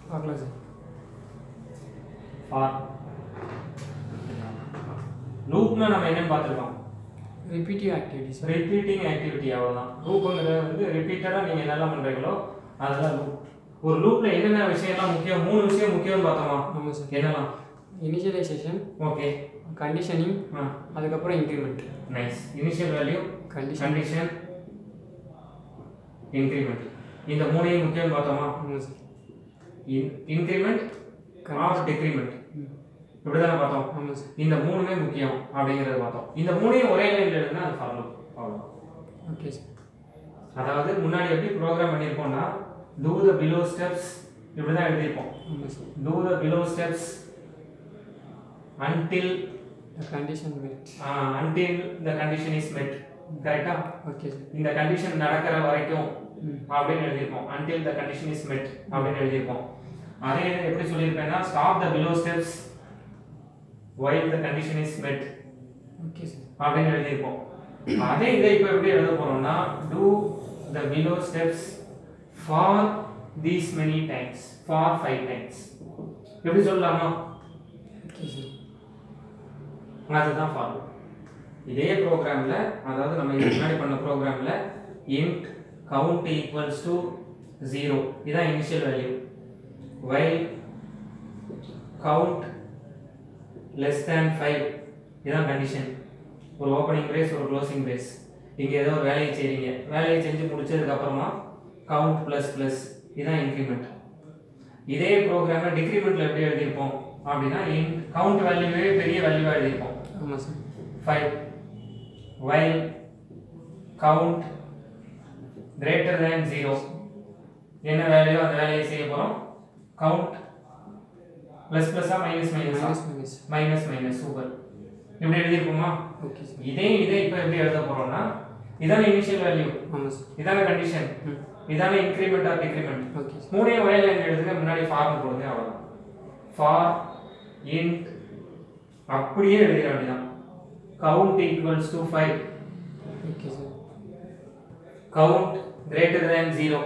பார்க்கலாம் sir for லூப்னா நம்ம என்னன்னு பார்த்துருக்கோம் ரிப்பீட்டிவ் ஆக்டிவிட்டிஸ் ரிப்பீட்டிங் ஆக்டிவிட்டி அவ்வளோதான் லூப்புங்கிறது வந்து ரிப்பீட்டடாக நீங்கள் என்னெல்லாம் பண்ணுறீங்களோ அதெல்லாம் லூப் ஒரு லூப்பில் என்னென்ன விஷயம்லாம் முக்கியம் மூணு விஷயம் முக்கியம்னு பார்த்தோமா ஆமாம் சார் என்னெல்லாம் இனிஷியலைசேஷன் ஓகே கண்டிஷனிங் ஆ அதுக்கப்புறம் increment nice initial value condition condition increment இந்த மூணையும் முக்கியம்னு பார்த்தோமா ஆமாம் சார் இன்க்ரிமெண்ட் ஆர் டிக்ரிமெண்ட் ம். இப்படி தானே பார்த்தோம் ஆமாம் சார் இந்த மூணுமே முக்கியம் அப்படிங்கிறத பார்த்தோம் இந்த மூணையும் ஒரே லைனில் எழுதுனா அது ஃபார் லூப் அவ்வளோ ஓகே சார் அதாவது முன்னாடி எப்படி ப்ரோக்ராம் பண்ணியிருப்போம்னா டூ த பிலோ ஸ்டெப்ஸ் இப்படி தான் எழுதியிருப்போம் ஆமாம் sir do the below steps until the condition wait until the condition is met கரெக்டா ஓகே சார் இந்த கண்டிஷன் நடக்கிற வரைக்கும் ம் அப்படின்னு எழுதியிருப்போம் until the condition is met அப்படின்னு எழுதியிருப்போம் அதே இது எப்படி சொல்லியிருப்பேன்னா stop the below steps while the condition is met okay sir அப்படின்னு எழுதியிருப்போம் அதே இதை இப்போ எப்படி எழுத போறோம்னா do the below steps for these many times for five times எப்படி சொல்லலாமா ஓகே சார் அதுதான் ஃபாலோ இதே ப்ரோக்ராம்ல அதாவது நம்ம இதுக்கு முன்னாடி பண்ண ப்ரோக்ராம்ல int count equals to 0 இதான் initial value while count less than 5 இதான் கண்டிஷன் ஒரு ஓப்பனிங் பிரேஸ் ஒரு க்ளோசிங் பிரேஸ் இங்க ஏதோ ஒரு வேலையை செய்றீங்க வேலையை செஞ்சு முடிச்சதுக்கு அப்புறமா கவுண்ட் பிளஸ் பிளஸ் இதான் இன்க்ரிமெண்ட் இதே ப்ரோக்ராமை டிக்ரிமெண்ட்ல எப்படி எழுதியிருப்போம் அப்படின்னா இன் கவுண்ட் வேல்யூவே பெரிய வேல்யூவா எழுதியிருப்போம் ஆமாம் sir 5 while count greater than 0 என்ன வேல்யூ அந்த வேலையை செய்ய போறோம் count பிளஸ் பிளஸா மைனஸ் மைனஸா minus minus minus minus super இப்படி எழுதியிருப்போமா ஓகே சார் இதே இதே இப்போ எப்படி எழுத போறோம்னா இதான இனிஷியல் வேல்யூ ஆமாம் சார் இதான கண்டிஷன் ம் இதான increment or decrement okay sir மூணே ஒரே லைன் எழுதுங்க முன்னாடி ஃபார்ம் போடுங்க அவ்வளவுதான் ஃபார் இன்ட் அப்படியே எழுதிட வேண்டியதான் count equals to five okay sir count greater than zero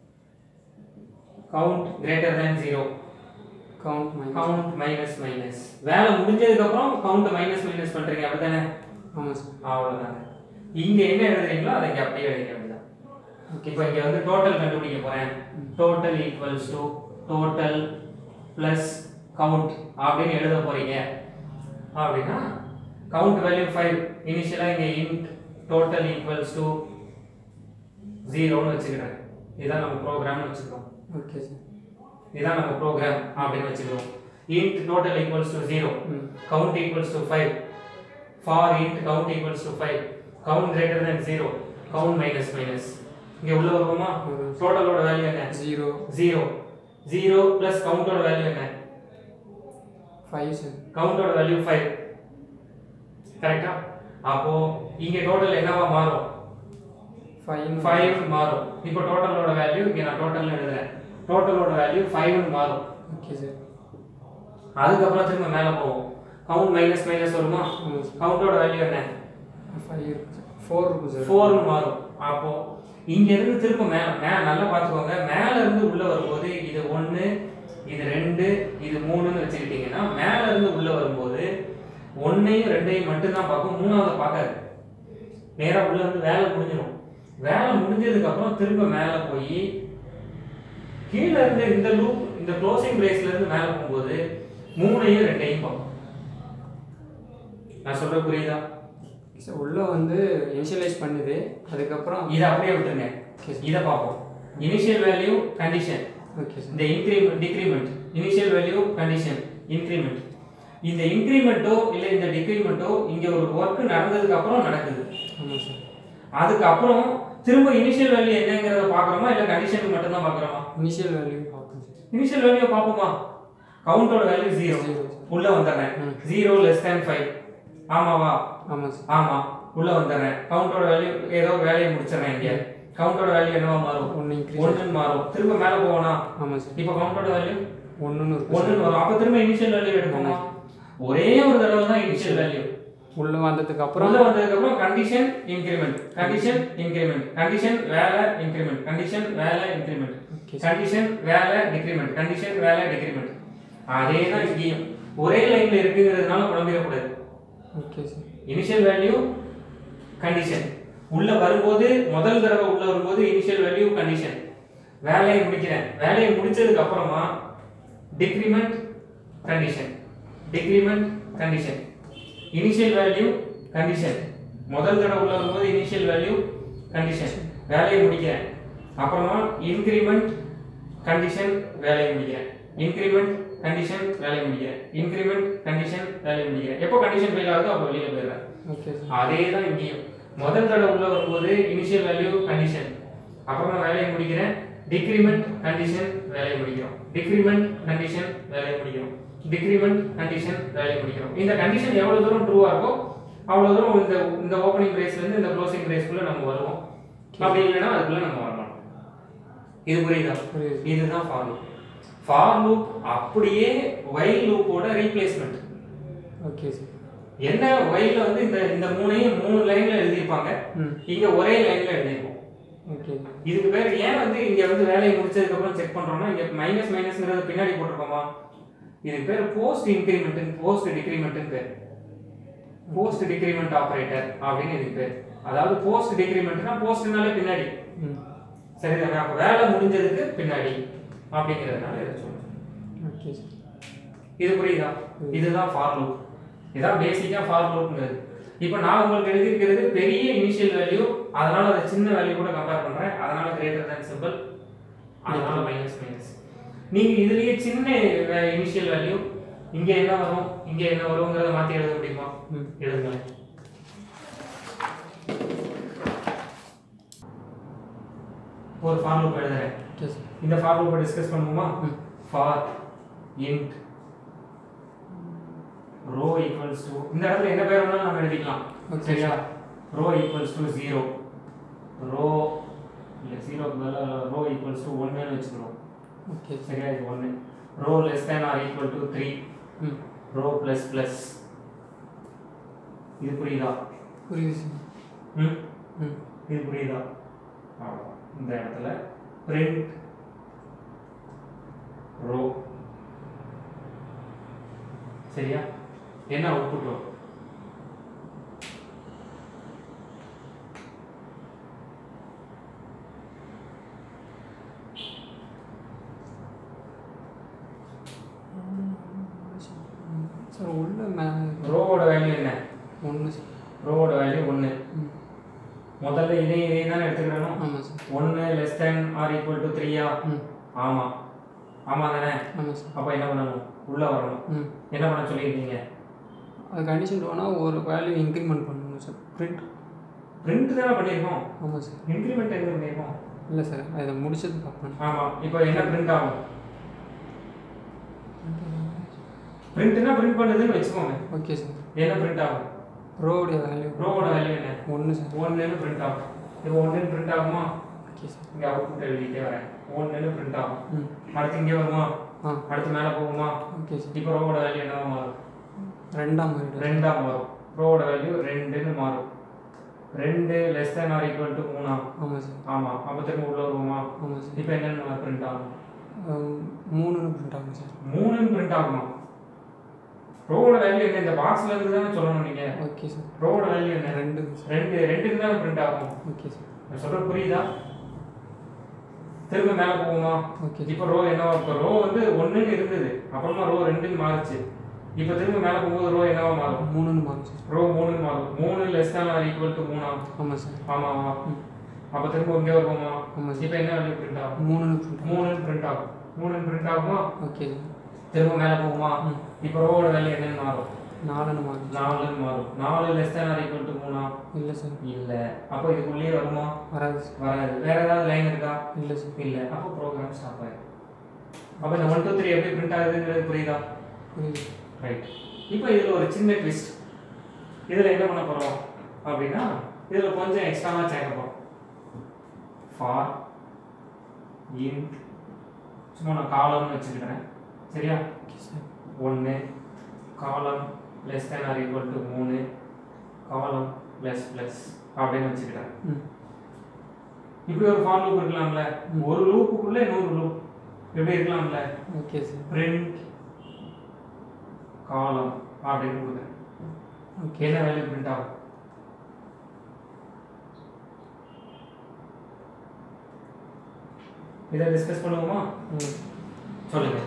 count greater than zero count minus count minus minus வேலை முடிஞ்சதுக்கு அப்புறம் கவுண்ட் மைனஸ் மைனஸ் பண்றீங்க அப்படிதானே ஆமாம் சார் அவ்வளவுதாங்க இங்க என்ன எழுதுறீங்களோ அதை இங்க அப்படியே எழுதிக்க வேண்டியதான் ஓகே இப்போ இங்க வந்து டோட்டல் கண்டுபிடிக்க போறேன் total equals to total plus count அப்படின்னு எழுத போறீங்க அப்படின்னா கவுண்ட் வேல்யூ ஃபைவ் இனிஷியலா இங்க இன்ட் டோட்டல் ஈக்குவல்ஸ் டு ஜீரோன்னு வச்சுக்கிறேன் இதான் நம்ம ப்ரோக்ராம்னு வச்சுக்கிறோம் ஓகே சார் இதான் நம்ம ப்ரோக்ராம் அப்படின்னு வச்சுக்கிறோம் int total equals to zero ம் count equals to five for int count equals to five count greater than zero count minus minus இங்க உள்ள வருவோமா வரும். டோட்டலோட வேல்யூ என்ன ஜீரோ ஜீரோ ஜீரோ பிளஸ் கவுண்டோட வேல்யூ என்ன ஃபைவ் சார் கவுண்டோட வேல்யூ ஃபைவ் கரெக்டா அப்போ இங்க டோட்டல் என்னவா மாறும் ஃபைவ் ஃபைவ் மாறும் இப்போ டோட்டலோட வேல்யூ இங்க நான் டோட்டல் எழுதுறேன் டோட்டலோட வேல்யூ ஃபைவ்னு மாறும் ஓகே சார் அதுக்கப்புறம் திரும்ப மேல போவோம் கவுண்ட் மைனஸ் மைனஸ் வருமா ஆமாம் சார் கவுண்டோட வேல்யூ என்ன ஃபைவ் இருக்கு சார் ஃபோர் இருக்கும் சார் ஃபோர்னு மாறும் அப்போ இங்க இருந்து திரும்ப மேல மேல நல்லா பார்த்துக்கோங்க மேல இருந்து உள்ள வரும்போது இது ஒண்ணு இது ரெண்டு இது மூணுன்னு வச்சுக்கிட்டீங்கன்னா மேல இருந்து உள்ள வரும்போது ஒன்னையும் ரெண்டையும் மட்டும்தான் பார்க்கும் மூணாவது பார்க்காது நேரா உள்ள வந்து வேலை முடிஞ்சிடும் வேலை முடிஞ்சதுக்கு அப்புறம் திரும்ப மேல போய் கீழே இருந்து இந்த லூப் இந்த க்ளோசிங் பிரேஸ்ல இருந்து மேல போகும்போது மூணையும் ரெண்டையும் பார்க்கும் நான் சொல்ற புரியுதா சார் உள்ள வந்து இனிஷியலைஸ் பண்ணுது அதுக்கப்புறம் இதை அப்படியே விட்டுருங்க ஓகே சார் இதை பார்ப்போம் initial value condition okay sir இந்த increment decrement initial value condition increment இந்த இன்க்ரிமெண்ட்டோ இல்லை இந்த டிக்ரிமெண்ட்டோ இங்க ஒரு ஒர்க் நடந்ததுக்கு அப்புறம் நடக்குது ஆமாம் சார் அதுக்கப்புறம் திரும்ப இனிஷியல் வேல்யூ என்னங்கிறத பார்க்குறோமா இல்லை கண்டிஷனுக்கு மட்டும்தான் பார்க்குறோமா இனிஷியல் வேல்யூ பார்க்கணும் சார் இனிஷியல் வேல்யூ பார்ப்போமா கவுண்டோட வேல்யூ ஜீரோ Zero. உள்ள வந்துடுறேன் ம். ஜீரோ லெஸ் தேன் ஃபைவ் ஆமாவா ஆமாம் சார் ஆமா உள்ள வந்துடுறேன் கவுண்டோட வேல்யூ ஏதோ வேலையை முடிச்சிடுறேன் இங்க கவுண்டோட வேல்யூ என்னவா மாறும் ஒன்று இன்க்ரீஸ் ஒன்னு மாறும் திரும்ப மேல போவோனா ஆமாம் சார் இப்போ கவுண்டோட வேல்யூ ஒன்றுன்னு இருக்கு ஒன்னு வரும் அப்ப திரும்ப இனிஷியல் வேல்யூ எடுப்போமா ஒரே ஒரு தடவை தான் இனிஷியல் வேல்யூ உள்ள வந்ததுக்கு அப்புறம் உள்ள வந்ததுக்கு அப்புறம் condition increment condition increment condition வேலை இன்கிரிமெண்ட் கண்டிஷன் வேலை இன்கிரிமெண்ட் ஓகே சார் கண்டிஷன் வேலை டிக்ரிமெண்ட் கண்டிஷன் வேலை டிக்ரிமெண்ட் அதே தான் இங்கேயும் ஒரே லைன்ல இருக்குங்கிறதுனால குழம்பிடக்கூடாது okay sir initial value condition உள்ள வரும்போது முதல் தடவை உள்ள வரும்போது இனிஷியல் வேல்யூ கண்டிஷன் வேலையை முடிக்கிறேன் வேலையை முடிச்சதுக்கு அப்புறமா decrement condition decrement condition initial value condition முதல் தடவை உள்ள வரும்போது இனிஷியல் வேல்யூ கண்டிஷன் வேலையை முடிக்கிறேன் அப்புறமா இன்க்ரிமெண்ட் கண்டிஷன் வேலையை முடிக்கிறேன் இன்க்ரிமெண்ட் கண்டிஷன் வேலையை முடிக்கிறேன் இன்க்ரிமெண்ட் கண்டிஷன் வேலையை முடிக்கிறேன் எப்போ கண்டிஷன் ஃபெயில் ஆகுதோ அப்போ வெளியில போயிடுறேன் ஓகே சார் அதே தான் இங்கேயும் முதல் தடவை உள்ள வரும்போது இனிஷியல் வேல்யூ கண்டிஷன் அப்புறமா வேலையை முடிக்கிறேன் டிக்ரிமெண்ட் கண்டிஷன் வேலையை முடிக்கிறோம் டிக்ரிமெண்ட் கண்டிஷன் வேலையை முடிக்கிறோம் டிக்ரிமெண்ட் கண்டிஷன் வேலையை முடிக்கிறோம் இந்த கண்டிஷன் எவ்வளவு தூரம் ட்ரூவா இருக்கோ அவ்வளவு தூரம் இந்த இந்த ஓப்பனிங் பிரேஸ்ல இருந்து இந்த க்ளோசிங் பிரேஸ்க்குள்ள நம்ம வருவோம் அப்படி இல்லைன்னா அதுக்குள்ள நம்ம வரலாம் இது புரியுதா புரியுது இதுதான் ஃபார் லூப் ஃபார் லூப் அப்படியே வைல் லூப்போட ரீப்ளேஸ்மெண்ட் ஓகே சார் என்ன வைல்ல வந்து இந்த இந்த மூணையும் மூணு லைன்ல எழுதியிருப்பாங்க ம் இங்க ஒரே லைன்ல எழுதியிருப்போம் ஓகே இதுக்கு பேர் ஏன் வந்து இங்க வந்து வேலையை முடிச்சதுக்கு அப்புறம் செக் பண்றோம்னா இங்க மைனஸ் மைனஸ்ங்கிறது பின்னாடி போட்டிருக்கோமா இதுக்கு பேர் போஸ்ட் இன்கிரிமெண்ட் போஸ்ட் டிக்ரிமெண்ட் பேர் போஸ்ட் டிக்ரிமெண்ட் ஆபரேட்டர் அப்படின்னு இதுக்கு பேர் அதாவது போஸ்ட் டிக்ரிமெண்ட்னா போஸ்ட்னாலே பின்னாடி ம் சரிதானே அப்ப வேலை முடிஞ்சதுக்கு பின்னாடி அப்படிங்கிறதுனால இதை சொல்றேன் ஓகே சார் இது புரியுதா இதுதான் ஃபார் லூப் இதான் பேசிக்கா ஃபார் லூப்ங்கிறது இப்போ நான் உங்களுக்கு எழுதியிருக்கிறது பெரிய இனிஷியல் வேல்யூ அதனால அதை சின்ன வேல்யூ கூட கம்பேர் பண்றேன் அதனால கிரேட்டர் than சிம்பிள் அதனால மைனஸ் மைனஸ் நீங்க இதுலயே சின்ன இனிஷியல் வேல்யூ இங்க என்ன வரும் இங்க என்ன வருங்கிறத மாத்தி எழுத முடியுமா ம் எழுதுங்களேன் ஒரு ஃபார் லூப் எழுதுறேன் ஓகே சார் இந்த ஃபார் லூப்பை டிஸ்கஸ் பண்ணுவோமா ம் for int row equals to இந்த இடத்துல என்ன பேர் வேணாலும் நம்ம எழுதிக்கலாம் Okay. சரியா row equals to zero row இல்லை ஜீரோக்கு பதிலாக ரோ ஈக்குவல்ஸ் டு ஒன்றுன்னு வச்சுக்கிறோம் ஓகே சார் சரியா இது ஒன்று row less than or equal to three ம் ரோ ப்ளஸ் ப்ளஸ் இது புரியுதா புரியுது சார் ம் ம் இது புரியுதா அவ்வளவுதான். இந்த இடத்துல print ரோ சரியா என்ன அவுட்புட் வரும் சார் உள்ள மேலே ரோவோட வேல்யூ என்ன ஒன்று சார் ரோவோட வேல்யூ ஒன்று ம் முதல்ல இதே இதே தானே எடுத்துக்கிறணும் ஆமாம் சார் ஒன்று less than or equal to த்ரீயா ம் ஆமாம் ஆமாம் தானே ஆமாம் சார் அப்போ என்ன பண்ணணும் உள்ளே வரணும் ம் என்ன பண்ண சொல்லியிருக்கீங்க அது கண்டிஷன் டூனால் ஒரு வேல்யூ இன்க்ரிமெண்ட் பண்ணணும் சார் பிரிண்ட் பிரிண்ட் தானே பண்ணியிருக்கோம் ஆமாம் சார் இன்க்ரிமெண்ட் எங்கே பண்ணியிருக்கோம் இல்லை சார் அதை முடிச்சது பார்ப்பேன் ஆமாம் இப்போ என்ன பிரிண்ட் ஆகும் பிரிண்ட்னா பிரிண்ட் பண்ணுதுன்னு வச்சுக்கோங்க ஓகே சார் என்ன பிரிண்ட் ஆகும் ரோவுடைய வேல்யூ ரோவோட வேல்யூ என்ன ஒன்று சார் ஒன்றுன்னு பிரிண்ட் ஆகும் இப்போ ஒன்றுன்னு பிரிண்ட் ஆகுமா ஓகே சார் இங்கே அவுட்புட் எழுதிட்டே வரேன் ஒன்றுன்னு பிரிண்ட் ஆகும் ம் அடுத்து இங்கே வருமா ஆ அடுத்து மேலே போகுமா ஓகே சார் இப்போ ரோவோட வேல்யூ என்னவா மாறும் ரெண்டாம் மாறிடும் ரெண்டா மாறும் ரோவோட வேல்யூ ரெண்டுன்னு மாறும் ரெண்டு less than or equal to மூணா ஆமாம் சார் ஆமாம் அப்போ திரும்ப உள்ள வருவோமா ஆமாம் சார் இப்போ என்னென்ன பிரிண்ட் ஆகும் மூணுன்னு பிரிண்ட் ஆகும் சார் மூணுன்னு பிரிண்ட் ஆகுமா ரோவோட வேல்யூ என்ன இந்த பாக்ஸ்ல இருந்து தானே சொல்லணும் நீங்க ஓகே சார் ரோவோட வேல்யூ என்ன ரெண்டு சார் ரெண்டு ரெண்டுக்கு தானே பிரிண்ட் ஆகும் ஓகே சார் நான் சொல்றது புரியுதா திரும்ப மேல போகுமா ஓகே சார் இப்போ ரோ என்னவா இப்போ ரோ வந்து ஒண்ணுன்னு இருந்தது அப்புறமா ரோ ரெண்டுன்னு மாறுச்சு இப்போ திரும்ப மேல போகும்போது ரோ என்னவா மாறும் மூணுன்னு மாறும் சார் ரோ மூணுன்னு மாறும் மூணு லெஸ் தான் ஆர் ஈக்குவல் டு மூணா ஆமாம் சார் ஆமாவா ம். அப்போ திரும்ப இங்கே வருவோமா ஆமாம் சார் இப்போ என்ன வேல்யூ பிரிண்ட் ஆகும் மூணுன்னு பிரிண்ட் ஆகும் மூணுன்னு பிரிண்ட் ஆகும் மூணுன்னு பிரிண்ட் ஆகுமா ஓகே சார் திரும்ப மேல போகுமா ம் இப்போ ரோவோட வேல்யூ என்னன்னு மாறும் நாலுன்னு மாறும் சார் நாலுன்னு மாறும் நாலு less than or equal to மூணா இல்லை சார் இல்ல அப்போ இதுக்குள்ளேயே வருமா வராது சார் வராது வேற ஏதாவது லைன் இருக்கா இல்லை சார் இல்ல அப்போ ப்ரோக்ராம் ஸ்டாப் ஆயிடும் அப்போ இந்த ஒன் டூ த்ரீ எப்படி பிரிண்ட் ஆகுதுங்கிறது புரியுதா புரியுது ரைட் இப்போ இதுல ஒரு சின்ன ட்விஸ்ட் இதுல என்ன பண்ண போறோம் அப்படின்னா இதுல கொஞ்சம் எக்ஸ்ட்ராவா சேர்க்க போறோம் ஃபார் இன்ட் சும்மா நான் காலம்னு வச்சுக்கிறேன் சரியா ஓகே சார் ஒன்று column less than or equal to மூணு காலம் ப்ளஸ் ப்ளஸ் அப்படின்னு வச்சுக்கிறேன் ம் இப்படி ஒரு ஃபார் லூப் இருக்கலாம்ல ஒரு லூப்புக்குள்ள இன்னொரு லூப் எப்படி இருக்கலாம்ல ஓகே சார் பிரிண்ட் காலம் அப்படின்னு கொடுக்குறேன் ஓகே என்ன வேல்யூ பிரிண்ட் ஆகும் இதை டிஸ்கஸ் பண்ணுவோமா ம் சொல்லுங்க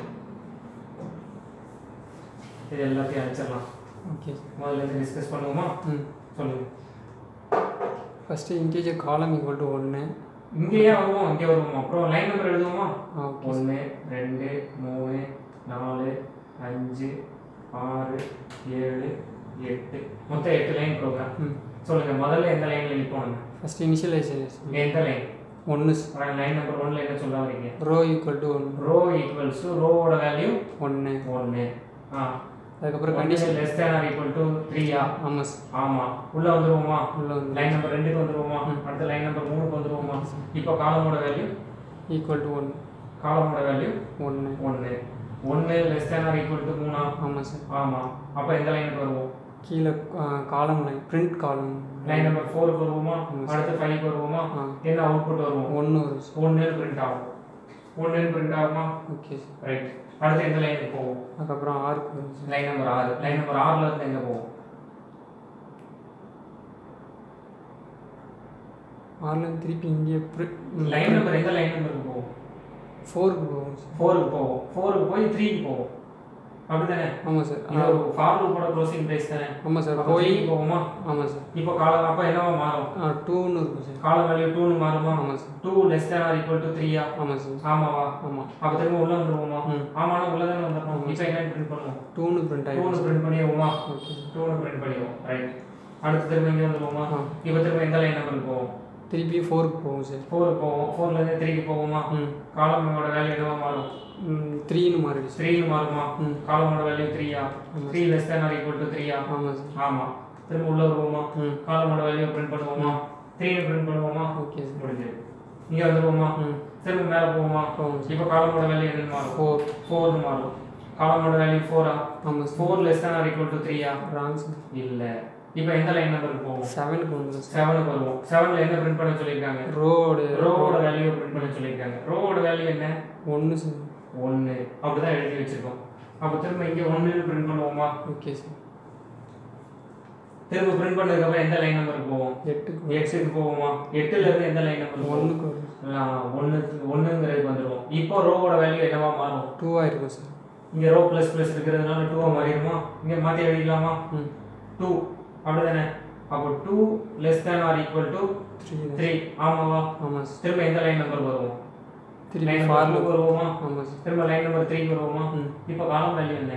இது எல்லாத்தையும் அடிச்சிடலாம் ஓகே சார் முதல்ல இருந்து டிஸ்கஸ் பண்ணுவோமா ம் சொல்லுங்க first integer column equal to ஒன்று இங்கேயே வருவோம் இங்கே வருவோம் அப்புறம் லைன் நம்பர் எழுதுவோமா ஓகே ஒன்று ரெண்டு மூணு நாலு அஞ்சு ஆறு ஏழு எட்டு மொத்தம் எட்டு லைன் ப்ரோக்ராம் ம் சொல்லுங்க முதல்ல எந்த லைன்ல நிற்போம் ஃபஸ்ட்டு இனிஷியலைசேஷன் எந்த லைன் ஒன்று லைன் நம்பர் ஒன்ல என்ன சொல்ல வரீங்க ரோ ஈக்குவல் டு ஒன்று ரோ ஈக்குவல்ஸ் டு ரோவோட வேல்யூ ஒன்று ஒன்று ஆ அதுக்கப்புறம் condition condition less than or equal to த்ரீயா ஆமாம் சார் ஆமா உள்ள வந்துருவோமா உள்ள வந்து லைன் நம்பர் ரெண்டுக்கு வந்துருவோமா ம். அடுத்த லைன் நம்பர் மூணுக்கு வந்துருவோமா இப்போ காலமோட வேல்யூ ஈக்குவல் டு ஒன்று காலமோட வேல்யூ ஒன்று ஒன்று ஒன்று less than or equal to மூணா ஆமாம் சார் ஆமா அப்போ எந்த லைனுக்கு வருவோம் கீழே column line print column line number ஃபோருக்கு வருவோமா ம். அடுத்து ஃபைவ்க்கு வருவோமா ஆ என்ன அவுட்புட் வருவோம் ஒன்று வரும் சார் ஒன்று பிரிண்ட் ஆகும் ஒன்று பிரிண்ட் ஆகுமா ஓகே சார் ரைட் அடுத்து எந்த லைனுக்கு போவோம் அதுக்கப்புறம் ஆறுக்கு வரும் சார் லைன் நம்பர் ஆறு லைன் நம்பர் ஆறுல இருந்து எங்க போவோம் ஆறுலேருந்து திருப்பி இங்கே லைன் நம்பர் எந்த லைன் நம்பருக்கு போவோம் ஃபோருக்கு போகும் சார் ஃபோருக்கு போவோம் ஃபோருக்கு போய் த்ரீக்கு போவோம் அப்படிதானே ஆமாம் சார் இது ஒரு ஃபார் லூப்போட க்ளோசிங் பிரைஸ் தானே ஆமாம் சார் அப்போ போய் த்ரீக்கு போவோமா ஆமாம் சார் இப்போ காலம் அப்போ என்னவா மாறும் ஆ டூன்னு இருக்கும் சார் கால வேல்யூ டூன்னு மாறுமா ஆமாம் sir two less than or equal to த்ரீயா ஆமாம் சார் ஆமாவா ஆமாம் அப்போ திரும்ப உள்ள வந்துருவோமா ம் ஆமாண்ணா உள்ள தானே வந்துடணும் இப்போ என்ன பிரிண்ட் பண்ணுவோம் டூன்னு பிரிண்ட் ஆகிடும் டூன்னு பிரிண்ட் பண்ணிடுவோமா ஓகே சார் டூன்னு பிரிண்ட் பண்ணிடுவோம் ரைட் அடுத்து திரும்ப இங்கே வந்துருவோமா ஆ இப்போ திரும்ப எந்த லைன் நம்பருக்கு போவோம் திருப்பி ஃபோருக்கு போகும் சார் ஃபோருக்கு போவோம் ஃபோர்லேருந்து த்ரீக்கு போவோமா ம் காலமோட வேல்யூ என்னவா மாறும் ம் த்ரீன்னு மாறிடுச்சு த்ரீன்னு மாறுமா ம் காலமோட வேல்யூ த்ரீயா ஆமாம் three less than or equal to த்ரீயா ஆமாம் சார் ஆமா திரும்ப உள்ள வருவோமா ம் காலமோட வேல்யூ பிரிண்ட் பண்ணுவோமா த்ரீன்னு பிரிண்ட் பண்ணுவோமா ஓகே சார் முடிஞ்சது இங்க வந்துருவோமா ம் திரும்ப மேல போவோமா போகும் சார் இப்போ காலமோட வேல்யூ என்னன்னு மாறும் ஃபோர் ஃபோர்னு மாறும் காலமோட வேல்யூ ஃபோரா ஆமாம் sir four less than or equal to த்ரீயா ராங் சார் இல்ல இப்போ எந்த லைன் நம்பருக்கு போவோம் செவனுக்கு வந்துடும் சார் செவனுக்கு வருவோம் செவன்ல என்ன பிரிண்ட் பண்ண சொல்லியிருக்காங்க ரோடு ரோவோட வேல்யூ பிரிண்ட் பண்ண சொல்லியிருக்காங்க ரோவோட வேல்யூ என்ன ஒன்று சார் ஒன்று அப்படிதான் எழுதி வச்சிருக்கோம் அப்போ திரும்ப இங்க ஒன்று பிரிண்ட் பண்ணுவோமா ஓகே சார் திரும்ப பிரிண்ட் பண்ணதுக்கு அப்புறம் எந்த லைன் நம்பருக்கு போவோம் எட்டுக்கு எக்ஸுக்கு போவோமா எட்டுல இருந்து எந்த லைன் நம்பர் போவோம் ஒன்றுக்கு வரும் ஒன்று ஒன்றுங்கிறது வந்துடும் இப்போ ரோவோட வேல்யூ என்னவா மாறும் டூவாக இருக்கும் சார் இங்க ரோ ப்ளஸ் ப்ளஸ் இருக்கிறதுனால டூவா மாறிடுமா இங்க மாத்தி எழுதிக்கலாமா ம் டூ அப்படிதானே அப்போ two less than or equal to three three ஆமாவா ஆமாம் சார் திரும்ப எந்த லைன் நம்பர் வருவோம் திருப்பி லைன் நம்பர் ஃபாரில் டூக்கு வருவோமா ஆமாம் சார் திரும்ப லைன் நம்பர் த்ரீக்கு வருவோமா ம் இப்போ காலம் வேல்யூ என்ன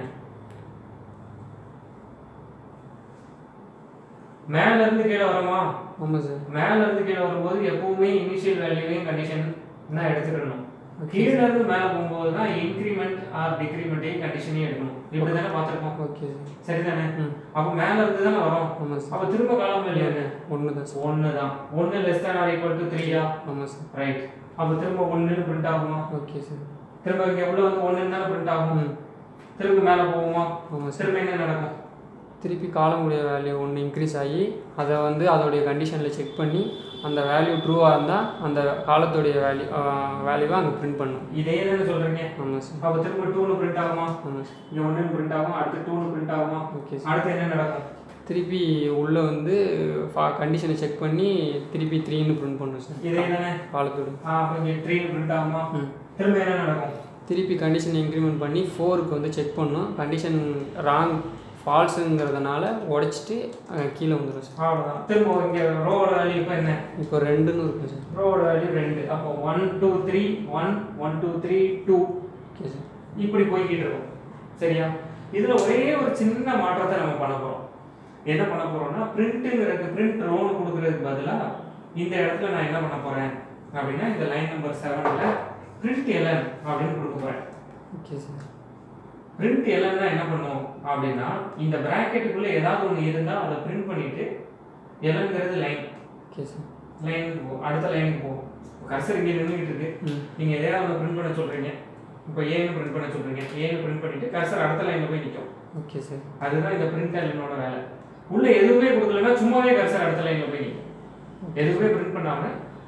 மேல இருந்து கீழே வரோமா ஆமாம் சார் மேல இருந்து கீழே வரும்போது எப்பவுமே இனிஷியல் வேல்யூவையும் கண்டிஷன் தான் எடுத்துக்கணும் ஓகே கீழே இருந்து மேல போகும்போது தான் இன்க்ரிமெண்ட் ஆர் டிக்ரிமெண்ட்டையும் கண்டிஷனையும் எடுக்கணும் இப்படி தானே பார்த்துருக்கோம் ஓகே சார் சரிதானே ம் அப்போ மேல இருந்து தானே வரோம் ஆமாம் சார் அப்போ திரும்ப காலம் வேல்யூ என்ன ஒன்று தான் சார் ஒன்று தான் ஒன்று less than or equal to த்ரீயா ஆமாம் சார் ரைட் அப்போ திரும்ப ஒன்றுன்னு பிரிண்ட் ஆகுமா ஓகே சார் திரும்ப இங்கே உள்ள வந்து ஒன்றுன்னு தானே பிரிண்ட் ஆகும் ம் திரும்ப மேலே போகுமா ஆமாம் சார் திரும்ப என்ன நடக்கும் திருப்பி காலமுடைய வேல்யூ ஒன்று இன்க்ரீஸ் ஆகி அதை வந்து அதோடைய கண்டிஷனில் செக் பண்ணி அந்த வேல்யூ ட்ரூவாக இருந்தால் அந்த காலத்துடைய வேல்யூ வேல்யூவை அங்கே பிரிண்ட் பண்ணும் இதே தானே சொல்றீங்க ஆமாம் சார் அப்போ திரும்ப டூனு பிரிண்ட் ஆகுமா ஆமாம் சார் இங்கே ஒன்றுன்னு பிரிண்ட் ஆகும் அடுத்து டூனு பிரிண்ட் ஆகுமா ஓகே சார் அடுத்து என்ன நடக்கும் திருப்பி உள்ளே வந்து கண்டிஷனை செக் பண்ணி திருப்பி த்ரீன்னு பிரிண்ட் பண்ணும் சார் இதே தானே காலத்தோட ஆ அப்போ இங்கே த்ரீனு பிரிண்ட் ஆகுமா ம் திரும்ப என்ன நடக்கும் திருப்பி கண்டிஷன் இன்க்ரிமெண்ட் பண்ணி ஃபோருக்கு வந்து செக் பண்ணும் கண்டிஷன் ராங் ஃபால்ஸுங்கிறதுனால உடச்சிட்டு கீழே வந்துடும் சார் அவ்வளோதான் திரும்ப இங்கே ரோவோட வேல்யூ இப்போ என்ன இப்போ ரெண்டுன்னு இருக்கும் சார் ரோவோட வேல்யூ ரெண்டு அப்போ one two three one one two three two okay sir இப்படி போய்கிட்டு இருக்கும் சரியா இதுல ஒரே ஒரு சின்ன மாற்றத்தை நம்ம பண்ண போறோம் என்ன பண்ண போறோம்னா பிரிண்ட்டுங்கிறதுக்கு பிரிண்ட் ரோன்னு கொடுக்கறதுக்கு பதிலா இந்த இடத்துல நான் என்ன பண்ண போறேன் அப்படின்னா இந்த லைன் நம்பர் செவன்ல பிரிண்ட் எலன் அப்படின்னு கொடுக்க போறேன் ஓகே சார் பிரிண்ட் எலன்னா என்ன பண்ணுவோம் அப்படின்னா இந்த பிராக்கெட்டுக்குள்ள ஏதாவது ஒன்று இருந்தா அதை பிரிண்ட் பண்ணிட்டு எலன்ங்கிறது லைன் ஓகே சார் லைனுக்கு போ அடுத்த லைனுக்கு போகும் கர்சர் இங்கே நின்றுக்கிட்டு இருக்கு ம் நீங்க எதையாவது ஒன்று பிரிண்ட் பண்ண சொல்றீங்க இப்போ ஏன்னு பிரிண்ட் பண்ண சொல்றீங்க ஏன்னு பிரிண்ட் பண்ணிட்டு கர்சர் அடுத்த லைன்ல போய் நிற்கும் ஓகே சார் அதுதான் இந்த பிரிண்ட் லைனோட வேலை உள்ள எதுவுமே கொடுக்கலன்னா சும்மாவே கர்சர் அடுத்த லைன்ல போய் நிற்கும் எதுவுமே பிரிண்ட் பண்ணாம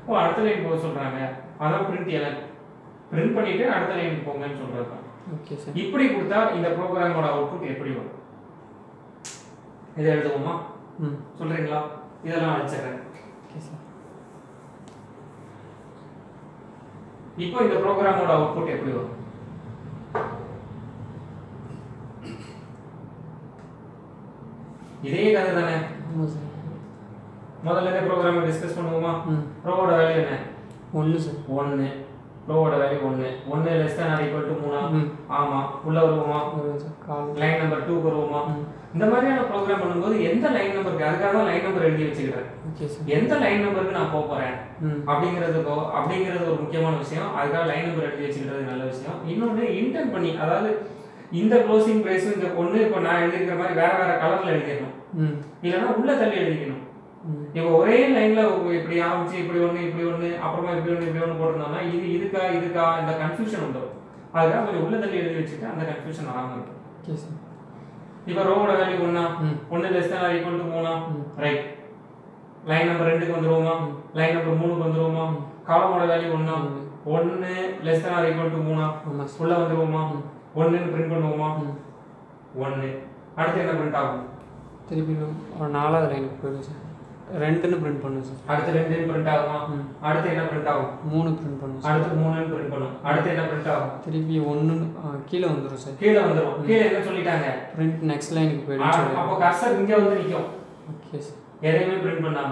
ஓ அடுத்த லைன் போக சொல்றாங்க அதான் பிரிண்ட் எலன் பிரிண்ட் பண்ணிட்டு அடுத்த லைனுக்கு போங்கன்னு சொல்றது தான் ஓகே சார் இப்படி கொடுத்தா இந்த ப்ரோக்ராமோட அவுட்புட் எப்படி வரும் இதை எழுதுவோமா ம் சொல்றீங்களா இதெல்லாம் அழிச்சிடுறேன் ஓகே சார் இப்போ இந்த ப்ரோக்ராமோட அவுட்புட் எப்படி வரும் இதே கதை தானே ஆமாம் சார் முதல்ல இருந்தே ப்ரோக்ராமை டிஸ்கஸ் பண்ணுவோமா ம் ப்ரோவோட வேல்யூ என்ன ஒன்று சார் ஒன்று ப்ரோவோட வேல்யூ ஒன்று ஒன்று less than or equal to மூணா ம் ஆமா உள்ள வருவோமா வருவேன் சார் கால் லைன் நம்பர் டூ வருவோமா ம் இந்த மாதிரியான ப்ரோக்ராம் பண்ணும்போது எந்த லைன் நம்பருக்கு அதுக்காக தான் லைன் நம்பர் எழுதி வச்சுக்கிறேன் ஓகே சார் எந்த லைன் நம்பருக்கு நான் போக போறேன் ம் அப்படிங்கிறதுக்கோ அப்படிங்கிறது ஒரு முக்கியமான விஷயம் அதுக்காக லைன் நம்பர் எழுதி வச்சுக்கிறது நல்ல விஷயம் இன்னொன்று இன்டென்ட் பண்ணி அதாவது இந்த க்ளோசிங் ப்ரைஸும் இந்த ஒன்று இப்போ நான் எழுதியிருக்கிற மாதிரி வேற வேற கலர்ல எழுதிடணும் ம் இல்லைன்னா உள்ள தள்ளி எழுதிக்கணும் ம் இப்போ ஒரே லைன்ல இப்படி ஆரம்பிச்சு இப்படி ஒன்று இப்படி ஒன்று அப்புறமா இப்படி ஒன்று இப்படி ஒன்று போட்டிருந்தோம்னா இது இதுக்கா இதுக்கா இந்த கன்ஃபியூஷன் வந்துடும் அதுக்காக கொஞ்சம் உள்ள தள்ளி எழுதி வச்சுட்டு அந்த கன்ஃபியூஷன் வராமல் இருக்கும் ஓகே சார் இப்போ ரோவோட வேல்யூ ஒன்றா ம் ஒன்று லெஸ் தான் ஈக்குவல் டு மூணா ம் ரைட் லைன் நம்பர் ரெண்டுக்கு வந்துருவோமா ம். லைன் நம்பர் மூணுக்கு வந்துருவோமா ம். காலமோட வேல்யூ ஒன்றா ம். ஒன்று லெஸ் தான் ஈக்குவல் டு மூணா ஆமாம் சார் உள்ள வந்துருவோமா ம். ஒன்றுன்னு பிரிண்ட் பண்ணுவோமா ம் ஒன்று அடுத்து என்ன பிரிண்ட் ஆகும் திருப்பி ஒரு நாலாவது லைனுக்கு போயிடும் சார் ரெண்டுன்னு பிரிண்ட் பண்ணும் சார் அடுத்து ரெண்டுன்னு பிரிண்ட் ஆகுமா ம் அடுத்து என்ன பிரிண்ட் ஆகும் மூணு பிரிண்ட் பண்ணும் சார் அடுத்து மூணுன்னு பிரிண்ட் பண்ணும் அடுத்து என்ன பிரிண்ட் ஆகும் திருப்பி ஒன்று கீழே வந்துடும் சார் கீழே வந்துரும் கீழே என்ன சொல்லிட்டாங்க பிரிண்ட் நெக்ஸ்ட் லைனுக்கு ஆ, போயிடும் சார் அப்போ கர்சர் இங்க வந்து நிக்கும் ஓகே சார் எதையுமே பிரிண்ட் பண்ணாம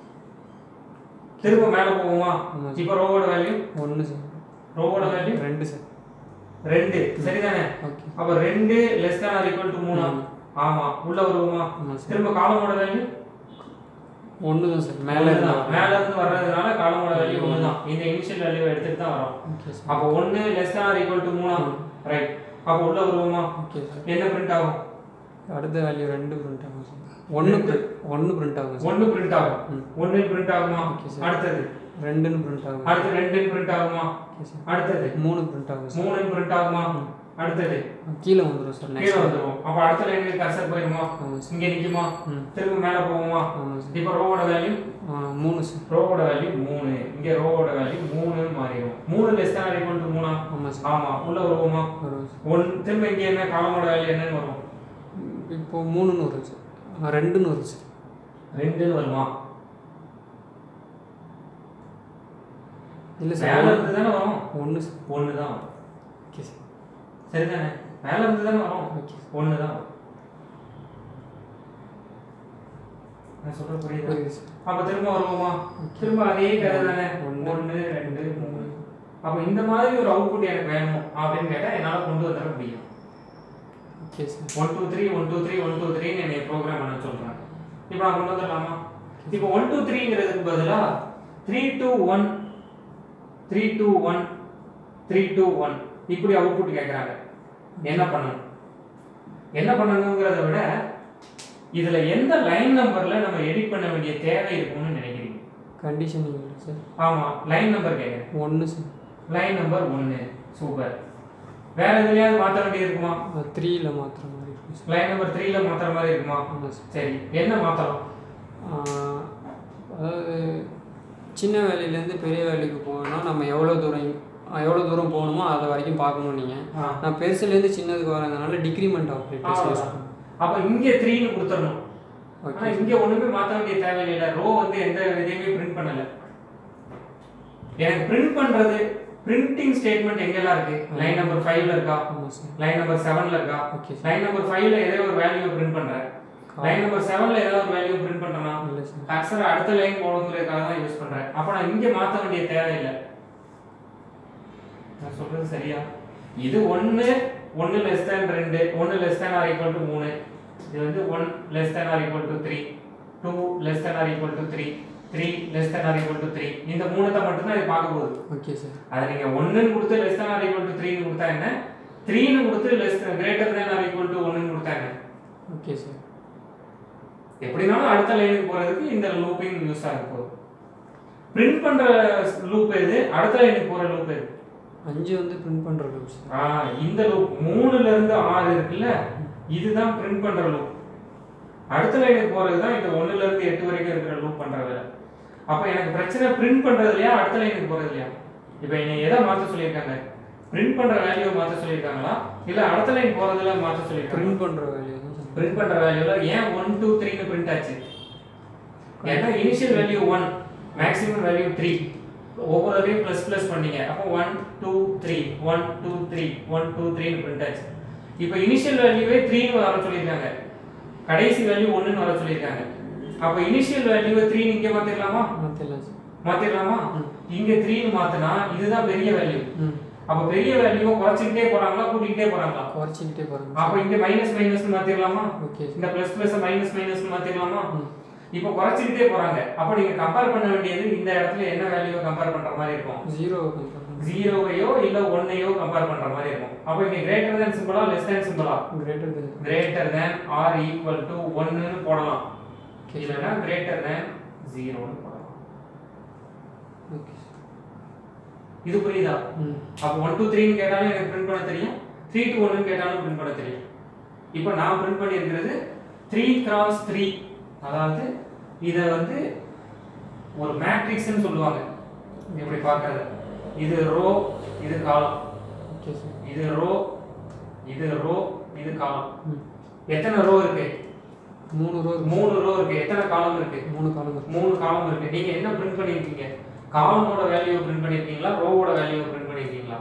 திரும்ப மேல போகுமா ஆமாம் சார் இப்போ ரோவோட வேல்யூ ஒன்று சார் ரோவோட வேல்யூ ரெண்டு சார் ரெண்டு சரிதானே ஓகே அப்ப ரெண்டு less than or equal to மூணா ம். ஆமா உள்ள வருவோமா ஆமாம் சார் திரும்ப காலமோட வேல்யூ ஒன்று தான் சார் மேலே இருந்தா மேல இருந்து வர்றதுனால காலமோட வேல்யூ ஒன்று தான் இந்த இனிஷியல் வேல்யூ எடுத்துட்டு தான் வரோம் ஓகே சார் அப்போ ஒன்று less than or equal to மூணா ம். ரைட் அப்போ உள்ள வருவோமா ஓகே சார் என்ன பிரிண்ட் ஆகும் அடுத்த வேல்யூ ரெண்டு பிரிண்ட் ஆகும் சார் ஒன்று பிரிண்ட் ஒன்று பிரிண்ட் ஆகும் சார் ஒன்று பிரிண்ட் ஆகும் ம். ஒன்று பிரிண்ட் ஆகுமா ஓகே சார். அடுத்தது ரெண்டுன்னு பிரிண்ட் ஆகும் அடுத்து ரெண்டு பிரிண்ட் ஆகுமா ஓகே சார் அடுத்தது மூணு பிரிண்ட் ஆகும் சார் மூணு பிரிண்ட் ஆகுமா ம். அடுத்தது கீழே வந்துடும் சார் கீழே நெக்ஸ்ட் வந்துரும் அப்ப அடுத்த லைனுக்கு கர்சர் போயிருமா ஆமாம் சார் இங்க நிக்குமா ம் திரும்ப மேல போகுமா ஆமாம் சார் இப்போ ரோவோட வேல்யூ ஆ, மூணு சார் ரோவோட வேல்யூ மூணு இங்க ரோவோட வேல்யூ மூணுன்னு மாறிடும் மூணு லெஸ் தான் ஈக்குவல் டு மூணா ஆமாம் சார் ஆமா உள்ள வருவோமா வரும் சார் ஒன் திரும்ப இங்க என்ன காலமோட வேல்யூ என்னன்னு வரும் இப்போ மூணுன்னு வரும் சார் ஆ, ரெண்டுன்னு வரும் சார் ரெண்டுன்னு வருமா இல்லை மேல சார் இருந்து தானே வரும் ஒன்று சார் ஒன்று தான் வரும் ஓகே சார் சரிதானே மேல இருந்து தானே வரும் ஓகே ஒன்று தான் வரும் நான் சொல்ற புரியுதா புரியுது சார் அப்ப திரும்ப வருவோமா திரும்ப அதே கதை தானே ஒண்ணு. ஒன்று ரெண்டு மூணு அப்ப இந்த மாதிரி ஒரு அவுட்புட் எனக்கு வேணும் அப்படின்னு கேட்டா என்னால கொண்டு வந்துட முடியும் okay sir one two three one two three one two த்ரீன்னு என்னை ப்ரோக்ராம் பண்ண சொல்றாங்க இப்போ நான் கொண்டு வந்துடலாமா இப்போ ஒன் டூ த்ரீங்கிறதுக்கு பதிலா three two one three two one three two one இப்படி அவுட்புட் கேட்குறாங்க என்ன பண்ணணும் என்ன பண்ணணுங்கிறத விட இதுல எந்த லைன் நம்பர்ல நம்ம எடிட் பண்ண வேண்டிய தேவை இருக்கும்னு நினைக்கிறீங்க கண்டிஷன் இல்லை சார் ஆமா லைன் நம்பர் கேட்குறேன் ஒன்று சார் லைன் நம்பர் ஒன்று சூப்பர் வேற எதுலயாவது மாற்ற வேண்டியது இருக்குமா த்ரீல மாற்றுற மாதிரி இருக்கும் சார் லைன் நம்பர் த்ரீல மாத்துற மாதிரி இருக்குமா ஆமாம் சார் சரி என்ன மாத்தலாம் ஆ, அதாவது சின்ன வேலையிலேருந்து பெரிய வேலைக்கு போகணும்னா நம்ம எவ்வளோ தூரம் ஆ, எவ்வளோ தூரம் போகணுமோ அதை வரைக்கும் பார்க்கணும் நீங்கள் ஆ. நான் பெருசுலேருந்து சின்னதுக்கு வரதுனால டிக்ரிமெண்ட் ஆப்ரேட்டர்ஸ் யூஸ் அவ்வளவுதான். அப்ப இங்க த்ரீன்னு கொடுத்துடணும் ஆனா ஓகே இங்க ஒண்ணுமே மாத்த வேண்டிய தேவையில்லை ரோ வந்து எந்த இதையுமே பிரிண்ட் பண்ணல எனக்கு பிரிண்ட் பண்றது பிரிண்டிங் ஸ்டேட்மெண்ட் எங்கெல்லாம் இருக்கு லைன் நம்பர் ஃபைவ்ல இருக்கா ஆமாம் சார் லைன் நம்பர் செவன்ல இருக்கா ஓகே சார் லைன் நம்பர் ஃபைவ்ல ஏதோ ஒரு வேல்யூ பிரிண்ட் பண்றேன் லைன் நம்பர் செவன்ல ஏதாவது ஒரு வேல்யூ பிரிண்ட் பண்றேன்னா இல்லை சார் கர்சர் அடுத்த லைன் போடுங்கிறதுக்காக தான் யூஸ் பண்றேன் அப்ப நான் இங்க மாத்த வேண்டிய தேவையில்லை நான் சொல்றது சரியா இது ஒன்னு ஒன்னு லெஸ் தேன் ரெண்டு ஒன்னு less than or equal to மூணு இது வந்து one less than or equal to three two less than or equal to three three less than or equal to three இந்த மூணுத்தை மட்டும்தான் இது பார்க்க போகுது ஓகே சார் அது நீங்க ஒன்னுன்னு கொடுத்து less than or equal to த்ரீன்னு கொடுத்தா என்ன த்ரீன்னு கொடுத்து less greater than or equal to ஒன்னு கொடுத்தா என்ன ஓகே சார் எப்படினாலும் அடுத்த லைனுக்கு போறதுக்கு இந்த லூப்பிங் யூஸ் ஆக போகுது பிரிண்ட் பண்ற லூப் எது அடுத்த லைனுக்கு போற லூப் எது அஞ்சு வந்து பிரிண்ட் பண்ணுற லூப் சார் ஆ, இந்த லூப் மூணுல இருந்து ஆறு இருக்குல்ல இதுதான் பிரிண்ட் பண்ற லூப் அடுத்த லைனுக்கு போறது தான் இந்த ஒண்ணுல இருந்து எட்டு வரைக்கும் இருக்கிற லூப் பண்ற வேலை அப்போ எனக்கு பிரச்சனை பிரிண்ட் பண்றது இல்லையா அடுத்த லைனுக்கு போறது இல்லையா இப்போ என்ன எதை மாற்ற சொல்லியிருக்காங்க பிரிண்ட் பண்ற வேல்யூ மாற்ற சொல்லியிருக்காங்களா இல்ல அடுத்த லைன் போறதுல மாற்ற சொல்லியிருக்காங்க பிரிண்ட் பண்ணுற வேல்யூ தான் சொன்னேன். பிரிண்ட் பண்ற வேல்யூல ஏன் ஒன் டூ த்ரீன்னு பிரிண்ட் ஆச்சு ஏன்னா initial value one maximum value three ஒவ்வொரு தடவையும் ப்ளஸ் ப்ளஸ் பண்ணீங்க அப்போ one two three one two three one two த்ரீன்னு பிரிண்ட் ஆச்சு இப்போ இனிஷியல் வேல்யூவே த்ரீன்னு வர சொல்லியிருக்காங்க கடைசி வேல்யூ ஒன்றுன்னு வர சொல்லியிருக்காங்க அப்போ இனிஷியல் வேல்யூவை த்ரீன்னு இங்கே மாற்றிடலாமா மாற்றிடலாம் சார் மாற்றிடலாமா ம். இங்கே த்ரீன்னு மாற்றினா இதுதான் பெரிய வேல்யூ ம் அப்போ பெரிய வேல்யூவை குறைச்சிக்கிட்டே போறாங்களா கூட்டிக்கிட்டே போறாங்களா குறைச்சிக்கிட்டே போகிறேன் அப்போ இங்கே மைனஸ் மைனஸ் மாற்றிடலாமா ஓகே இந்த பிளஸ் பிளஸ் மைனஸ் மைனஸ் மாத்திரலாமா ம். இப்போ குறைச்சிக்கிட்டே போறாங்க அப்போ நீங்க கம்பேர் பண்ண வேண்டியது இந்த இடத்துல என்ன வேல்யூவை கம்பேர் பண்ற மாதிரி இருக்கும் ஜீரோ ஜீரோவையோ இல்ல ஒன்னையோ கம்பேர் பண்ற மாதிரி இருக்கும் அப்போ இங்க கிரேட்டர் தேன் சிம்பிளா லெஸ் தேன் சிம்பிளா greater than greater than or equal to ஒன்னு போடலாம் ஓகே இல்லைன்னா கிரேட்டர் தேன் ஜீரோன்னு போடலாம் ஓகே இது புரியுதா ம் அப்போ ஒன் டூ த்ரீன்னு கேட்டாலும் எனக்கு பிரிண்ட் பண்ண தெரியும் த்ரீ டூ ஒன்னு கேட்டாலும் பிரிண்ட் பண்ண தெரியும் இப்போ நான் பிரிண்ட் பண்ணியிருக்கிறது த்ரீ கிராஸ் த்ரீ அதாவது இதை வந்து ஒரு மேட்ரிக்ஸ்னு சொல்லுவாங்க இப்படி பார்க்கறது இது ரோ இது காலம் ஓகே சார் இது ரோ இது ரோ இது காலம் ம் எத்தனை ரோ இருக்கு மூணு ரோ இருக்கு மூணு ரோ இருக்கு எத்தனை காலம் இருக்கு மூணு காலம் இருக்கு மூணு காலம் இருக்கு நீங்க என்ன பிரிண்ட் பண்ணிருக்கீங்க காலமோட வேல்யூ பிரிண்ட் பண்ணிருக்கீங்களா ரோவோட வேல்யூ பிரிண்ட் பண்ணிருக்கீங்களா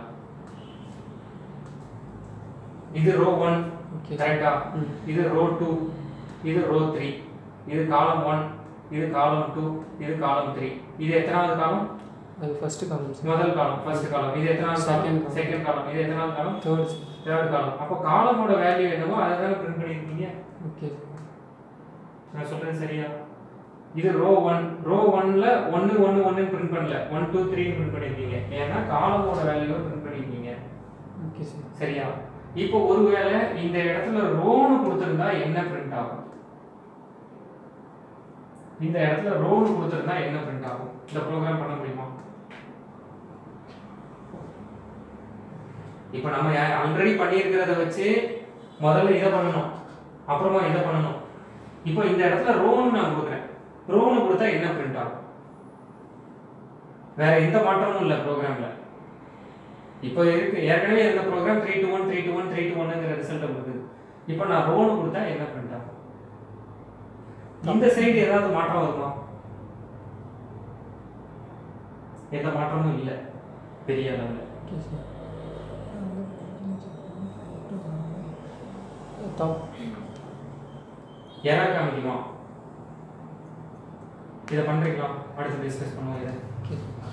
இது ரோ ஒன் ஓகே கரெக்டா ம் இது ரோ டூ இது ரோ த்ரீ இது காலம் ஒன் இது காலம் டூ இது காலம் த்ரீ இது எத்தனாவது காலம் அது ஃபர்ஸ்ட் காலம் சார் முதல் காலம் ஃபர்ஸ்ட் காலம் இது எத்தனாவது Second காலம் column. செகண்ட் காலம் இது எத்தனாவது காலம் தேர்ட் சார் தேர்ட் காலம் அப்போ காலமோட வேல்யூ என்னவோ அதை தானே பிரிண்ட் பண்ணியிருக்கீங்க ஓகே நான் சொல்றது சரியா இது ரோ ஒன் ரோ ஒன்ல ஒன்னு ஒன்னு ஒன்னு பிரிண்ட் பண்ணல ஒன் டூ த்ரீ பிரிண்ட் பண்ணிருக்கீங்க ஏன்னா காலமோட வேல்யூவை பிரிண்ட் பண்ணிருக்கீங்க ஓகே சார் சரியா இப்போ ஒருவேளை இந்த இடத்துல ரோன்னு கொடுத்திருந்தா என்ன பிரிண்ட் ஆகும் இந்த இடத்துல ரோன்னு கொடுத்திருந்தா என்ன பிரிண்ட் ஆகும் இந்த ப்ரோக்ராம் பண்ண முடியுமா இப்போ நம்ம ஆல்ரெடி பண்ணியிருக்கிறத வச்சு முதல்ல இதை பண்ணணும் அப்புறமா இதை பண்ணணும் இப்போ இந்த இடத்துல ரோன்னு நான் கொடுக்குறேன் ரோன்னு கொடுத்தா என்ன பிரிண்ட் ஆகும் வேற எந்த மாற்றமும் இல்லை ப்ரோக்ராம்ல இப்போ இருக்கு ஏற்கனவே இருந்த program three two one three two one three two ஒன்னுங்கிற ரிசல்ட்டை கொடுக்குது இப்போ நான் ரோன்னு கொடுத்தா என்ன பிரிண்ட் ஆகும் இந்த சைடு ஏதாவது மாற்றம் வருமா எந்த மாற்றமும் இல்லை பெரிய அளவில் ஓகே சார் தப் எரர் காமிக்குமா இதை பண்றீங்களா அடுத்து டிஸ்கஸ் பண்ணுவோம் இதை ஓகே